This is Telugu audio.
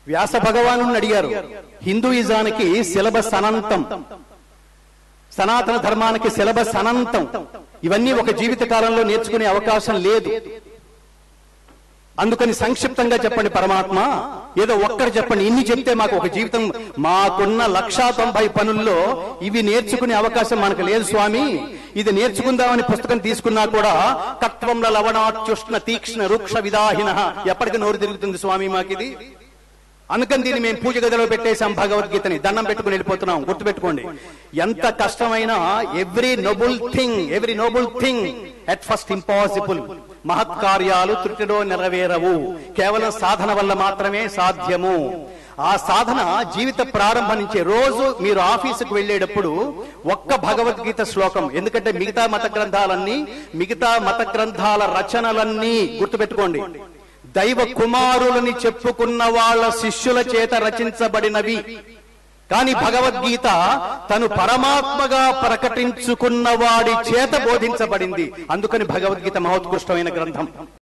వ్యాస భగవాను అడిగారు హిందూయిజానికి సిలబస్ అనంతం సనాతన ధర్మానికి సిలబస్ అనంతం ఇవన్నీ ఒక జీవిత కాలంలో నేర్చుకునే అవకాశం లేదు అందుకని సంక్షిప్తంగా చెప్పండి పరమాత్మ ఏదో ఒక్కరు చెప్పండి ఇన్ని చెప్తే మాకు ఒక జీవితం మాకున్న లక్షా తొంభై పనుల్లో ఇవి నేర్చుకునే అవకాశం మనకు లేదు స్వామి ఇది నేర్చుకుందామని పుస్తకం తీసుకున్నా కూడా కత్వంల లవణాత్యుష్ణ తీక్ష్ణ వృక్ష విదాహిన ఎప్పటికి నోరు తిరుగుతుంది స్వామి మాకిది అందుకని దీన్ని మేము పూజ గదిలో పెట్టేశాం భగవద్గీతని దండం పెట్టుకుని వెళ్ళిపోతున్నాం గుర్తుపెట్టుకోండి ఎంత కష్టమైనా every noble thing every noble thing at first impossible మహత్కార్యాలు త్రుటిలో నెరవేరవు కేవలం సాధన వల్ల మాత్రమే సాధ్యము ఆ సాధన జీవిత ప్రారంభం నుంచే రోజు మీరు ఆఫీసుకు వెళ్ళేటప్పుడు ఒక్క భగవద్గీత శ్లోకం ఎందుకంటే మిగతా మత గ్రంథాలన్నీ మిగతా మత గ్రంథాల రచనలన్నీ గుర్తుపెట్టుకోండి దైవ కుమారులని చెప్పుకున్న వాళ్ళ శిష్యుల చేత రచించబడినవి కానీ భగవద్గీత తను పరమాత్మగా ప్రకటించుకున్న వాడి చేత బోధించబడింది అందుకని భగవద్గీత మహోత్కృష్టమైన గ్రంథం